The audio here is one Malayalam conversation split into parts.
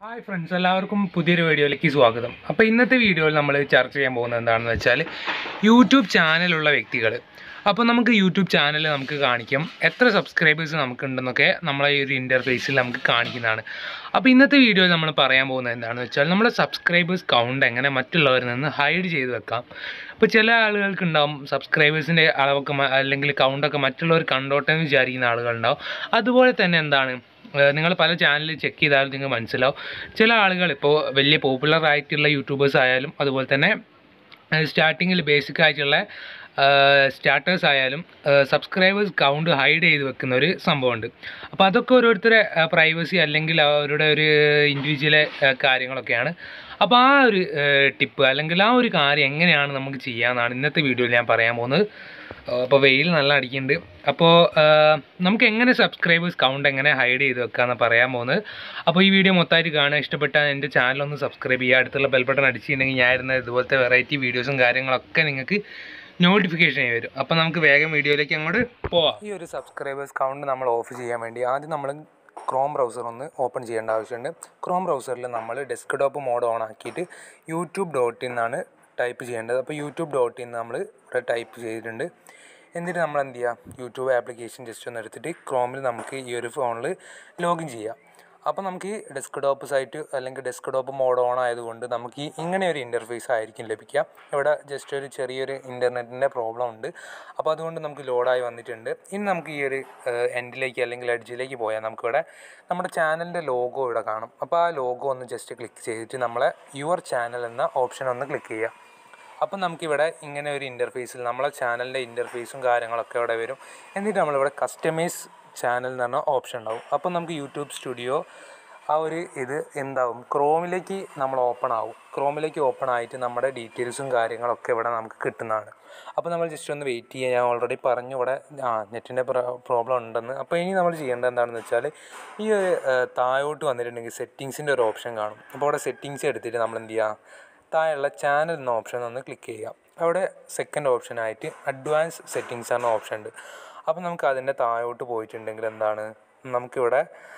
ഹായ് ഫ്രണ്ട്സ് എല്ലാവർക്കും പുതിയൊരു വീഡിയോയിലേക്ക് സ്വാഗതം അപ്പോൾ ഇന്നത്തെ വീഡിയോയിൽ നമ്മൾ ചർച്ച ചെയ്യാൻ പോകുന്നത് എന്താണെന്ന് വെച്ചാൽ യൂട്യൂബ് ചാനലുള്ള വ്യക്തികൾ അപ്പോൾ നമുക്ക് യൂട്യൂബ് ചാനൽ നമുക്ക് കാണിക്കാം എത്ര സബ്സ്ക്രൈബേഴ്സ് നമുക്കുണ്ടെന്നൊക്കെ നമ്മളെ ഈ ഒരു ഇൻ്റർഫേസിൽ നമുക്ക് കാണിക്കുന്നതാണ് അപ്പോൾ ഇന്നത്തെ വീഡിയോയിൽ നമ്മൾ പറയാൻ പോകുന്നത് എന്താണെന്ന് വെച്ചാൽ നമ്മുടെ സബ്സ്ക്രൈബേഴ്സ് കൗണ്ട് എങ്ങനെ മറ്റുള്ളവരിൽ നിന്ന് ഹൈഡ് ചെയ്ത് വെക്കാം ഇപ്പോൾ ചില ആളുകൾക്ക് ഉണ്ടാവും സബ്സ്ക്രൈബേഴ്സിൻ്റെ അളവൊക്കെ മ- അല്ലെങ്കിൽ കൗണ്ടൊക്കെ മറ്റുള്ളവർ കണ്ടോട്ടെ എന്ന് വിചാരിക്കുന്ന ആളുകളുണ്ടാവും അതുപോലെ തന്നെ എന്താണ് നിങ്ങൾ പല ചാനൽ ചെക്ക് ചെയ്താൽ നിങ്ങൾക്ക് മനസ്സിലാവും ചില ആളുകൾ ഇപ്പോൾ വലിയ പോപ്പുലർ ആയിട്ടുള്ള യൂട്യൂബേഴ്സ് ആയാലും അതുപോലെ തന്നെ സ്റ്റാർട്ടിങ്ങിൽ ബേസിക് ആയിട്ടുള്ള സ്റ്റാർട്ടേഴ്സ് ആയാലും സബ്സ്ക്രൈബേഴ്സ് കൗണ്ട് ഹൈഡ് ചെയ്ത് വെക്കുന്ന ഒരു സംഭവമുണ്ട് അപ്പോൾ അതൊക്കെ ഓരോരുത്തരുടെ പ്രൈവസി അല്ലെങ്കിൽ അവരുടെ ഒരു ഇൻഡിവിജ്വലെ കാര്യങ്ങളൊക്കെയാണ് അപ്പോൾ ആ ഒരു ടിപ്പ് അല്ലെങ്കിൽ ആ ഒരു കാര്യം എങ്ങനെയാണ് നമുക്ക് ചെയ്യാമെന്നാണ് ഇന്നത്തെ വീഡിയോയിൽ ഞാൻ പറയാൻ പോകുന്നത് അപ്പോൾ വെയിൽ നല്ല അടിക്കുന്നുണ്ട് അപ്പോൾ നമുക്ക് എങ്ങനെ സബ്സ്ക്രൈബേഴ്സ് കൗണ്ട് എങ്ങനെ ഹൈഡ് ചെയ്ത് വെക്കാമെന്ന് പറയാൻ പോകുന്നത് അപ്പോൾ ഈ വീഡിയോ മൊത്തമായിട്ട് കാണുക ഇഷ്ടപ്പെട്ടാൽ എൻ്റെ ചാനൽ ഒന്ന് സബ്സ്ക്രൈബ് ചെയ്യുക അടുത്തുള്ള ബെൽ ബട്ടൺ അടിച്ചിട്ടുണ്ടെങ്കിൽ ഞാൻ ഇരുന്ന ഇതുപോലത്തെ വെറൈറ്റി വീഡിയോസും കാര്യങ്ങളൊക്കെ നിങ്ങൾക്ക് നോട്ടിഫിക്കേഷൻ വരും അപ്പോൾ നമുക്ക് വേഗം വീഡിയോയിലേക്ക് അങ്ങോട്ട് പോവാം ഈ ഒരു സബ്സ്ക്രൈബേഴ്സ് കൗണ്ട് നമ്മൾ ഓഫ് ചെയ്യാൻ വേണ്ടി ആദ്യം നമ്മൾ ക്രോം ബ്രൗസർ ഒന്ന് ഓപ്പൺ ചെയ്യേണ്ട ആവശ്യമുണ്ട് ക്രോം ബ്രൗസറിൽ നമ്മൾ ഡെസ്ക്ടോപ്പ് മോഡ് ഓൺ ആക്കിയിട്ട് യൂട്യൂബ് ഡോട്ട് ഇന്നാണ് ടൈപ്പ് ചെയ്യേണ്ടത് അപ്പോൾ യൂട്യൂബ് ഡോട്ട് ഇൻ നമ്മൾ ഇവിടെ ടൈപ്പ് ചെയ്തിട്ടുണ്ട് എന്നിട്ട് നമ്മൾ എന്ത് ചെയ്യുക യൂട്യൂബ് ആപ്ലിക്കേഷൻ ജസ്റ്റ് ഒന്ന് എടുത്തിട്ട് ക്രോമിൽ നമുക്ക് ഈ ഒരു ഫോണിൽ ലോഗിൻ ചെയ്യാം അപ്പോൾ നമുക്ക് ഈ ഡെസ്ക്ടോപ്പ് സൈറ്റ് അല്ലെങ്കിൽ ഡെസ്ക്ടോപ്പ് മോഡ് ഓൺ ആയതുകൊണ്ട് നമുക്ക് ഈ ഇങ്ങനെ ഒരു ഇൻ്റർഫേസ് ആയിരിക്കും ലഭിക്കുക ഇവിടെ ജസ്റ്റ് ഒരു ചെറിയൊരു ഇൻ്റർനെറ്റിൻ്റെ പ്രോബ്ലം ഉണ്ട് അപ്പോൾ അതുകൊണ്ട് നമുക്ക് ലോഡായി വന്നിട്ടുണ്ട് ഇനി നമുക്ക് ഈ ഒരു എൻഡിലേക്ക് അല്ലെങ്കിൽ എഡ്ജിലേക്ക് പോയാൽ നമുക്കിവിടെ നമ്മുടെ ചാനലിൻ്റെ ലോഗോ ഇവിടെ കാണും അപ്പോൾ ആ ലോഗോ ഒന്ന് ജസ്റ്റ് ക്ലിക്ക് ചെയ്തിട്ട് നമ്മളെ യുവർ ചാനൽ എന്ന ഓപ്ഷൻ ഒന്ന് ക്ലിക്ക് ചെയ്യുക അപ്പം നമുക്കിവിടെ ഇങ്ങനെ ഒരു ഇൻ്റർഫേസിൽ നമ്മളെ ചാനലിൻ്റെ ഇൻ്റർഫേസും കാര്യങ്ങളൊക്കെ ഇവിടെ വരും എന്നിട്ട് നമ്മളിവിടെ കസ്റ്റമൈസ് ചാനൽ എന്ന് പറഞ്ഞ ഓപ്ഷൻ ഉണ്ടാവും അപ്പം നമുക്ക് യൂട്യൂബ് സ്റ്റുഡിയോ ആ ഒരു ഇത് എന്താവും ക്രോമിലേക്ക് നമ്മൾ ഓപ്പൺ ആവും ക്രോമിലേക്ക് ഓപ്പൺ ആയിട്ട് നമ്മുടെ ഡീറ്റെയിൽസും കാര്യങ്ങളൊക്കെ ഇവിടെ നമുക്ക് കിട്ടുന്നതാണ് അപ്പോൾ നമ്മൾ ജസ്റ്റ് ഒന്ന് വെയിറ്റ് ചെയ്യാൻ ഞാൻ ഓൾറെഡി പറഞ്ഞു ഇവിടെ ആ നെറ്റിൻ്റെ പ്രോബ്ലം ഉണ്ടെന്ന് അപ്പോൾ ഇനി നമ്മൾ ചെയ്യേണ്ടത് എന്താണെന്ന് വെച്ചാൽ ഈ ഒരു ഏഹ്, താഴോട്ട് വന്നിട്ടുണ്ടെങ്കിൽ സെറ്റിങ്സിൻ്റെ ഒരു ഓപ്ഷൻ കാണും അപ്പോൾ അവിടെ സെറ്റിങ്സ് എടുത്തിട്ട് നമ്മൾ എന്ത് ചെയ്യുക താഴെയുള്ള ചാനൽ എന്ന ഓപ്ഷൻ ഒന്ന് ക്ലിക്ക് ചെയ്യുക അവിടെ സെക്കൻഡ് ഓപ്ഷനായിട്ട് അഡ്വാൻസ് സെറ്റിങ്സ് എന്ന ഓപ്ഷൻ ഉണ്ട് അപ്പോൾ നമുക്ക് അതിൻ്റെ താഴോട്ട് പോയിട്ടുണ്ടെങ്കിൽ എന്താണ് നമുക്കിവിടെ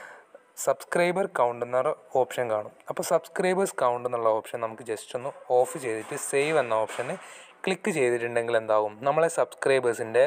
സബ്സ്ക്രൈബർ കൗണ്ട് എന്ന ഓപ്ഷൻ കാണും അപ്പോൾ സബ്സ്ക്രൈബേഴ്സ് കൗണ്ട് എന്നുള്ള ഓപ്ഷൻ നമുക്ക് ജസ്റ്റ് ഒന്ന് ഓഫ് ചെയ്തിട്ട് സേവ് എന്ന ഓപ്ഷന് ക്ലിക്ക് ചെയ്തിട്ടുണ്ടെങ്കിൽ എന്താവും നമ്മളെ സബ്സ്ക്രൈബേഴ്സിൻ്റെ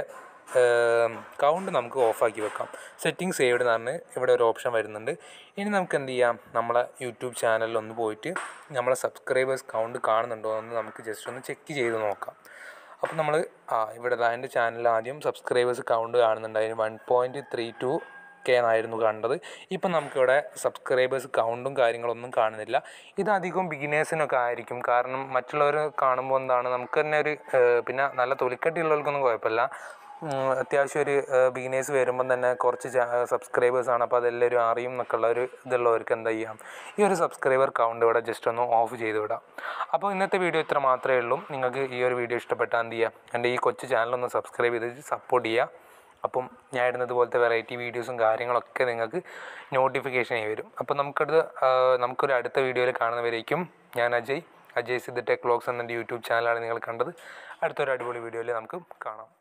കൗണ്ട് നമുക്ക് ഓഫാക്കി വെക്കാം സെറ്റിംഗ് സേവ്ഡ് എന്ന് പറഞ്ഞ് ഇവിടെ ഒരു ഓപ്ഷൻ വരുന്നുണ്ട് ഇനി നമുക്ക് എന്ത് ചെയ്യാം നമ്മളെ യൂട്യൂബ് ചാനലിൽ ഒന്ന് പോയിട്ട് നമ്മളെ സബ്സ്ക്രൈബേഴ്സ് കൗണ്ട് കാണുന്നുണ്ടോ എന്ന് നമുക്ക് ജസ്റ്റ് ഒന്ന് ചെക്ക് ചെയ്ത് നോക്കാം അപ്പോൾ നമ്മൾ ആ ഇവിടെ ദാ എൻ്റെ ചാനലിൽ ആദ്യം സബ്സ്ക്രൈബേഴ്സ് കൗണ്ട് കാണുന്നുണ്ട് അതിന് one point three two K എന്നായിരുന്നു കണ്ടത് ഇപ്പം നമുക്കിവിടെ സബ്സ്ക്രൈബേഴ്സ് കൗണ്ടും കാര്യങ്ങളൊന്നും കാണുന്നില്ല ഇത് അധികം ബിഗിനേഴ്സിനൊക്കെ ആയിരിക്കും കാരണം മറ്റുള്ളവർ കാണുമ്പോൾ എന്താണ് നമുക്ക് തന്നെ ഒരു ഏഹ്, പിന്നെ നല്ല തൊലിക്കട്ടിയുള്ളവർക്കൊന്നും കുഴപ്പമില്ല ഉം, അത്യാവശ്യം ഒരു ബിഗിനേഴ്സ് വരുമ്പം തന്നെ കുറച്ച് സബ്സ്ക്രൈബേഴ്സ് ആണ് അപ്പോൾ അതെല്ലാവരും അറിയും എന്നൊക്കെ ഉള്ള ഒരു ഇതുള്ളവർക്ക് എന്താ ചെയ്യാം ഈ ഒരു സബ്സ്ക്രൈബർ കൗണ്ട് ഇവിടെ ജസ്റ്റ് ഒന്ന് ഓഫ് ചെയ്ത് വിടാം അപ്പോൾ ഇന്നത്തെ വീഡിയോ ഇത്ര മാത്രമേ ഉള്ളൂ നിങ്ങൾക്ക് ഈ ഒരു വീഡിയോ ഇഷ്ടപ്പെട്ടാൽ എന്ത് ചെയ്യുക എൻ്റെ ഈ കൊച്ചു ചാനലൊന്ന് സബ്സ്ക്രൈബ് ചെയ്ത് സപ്പോർട്ട് ചെയ്യുക അപ്പം ഞാൻ ഇടുന്നത് പോലത്തെ വെറൈറ്റി വീഡിയോസും കാര്യങ്ങളൊക്കെ നിങ്ങൾക്ക് നോട്ടിഫിക്കേഷൻ ആയി വരും അപ്പോൾ നമുക്കത് നമുക്കൊരു അടുത്ത വീഡിയോയിൽ കാണുന്നവരേക്കും ഞാൻ അജയ് അജയ് സിദ്ധ ടെക് വ്ളോഗ്സ് എന്ന യൂട്യൂബ് ചാനലാണ് നിങ്ങൾ കണ്ടത് അടുത്തൊരു അടിപൊളി വീഡിയോയിൽ നമുക്ക് കാണാം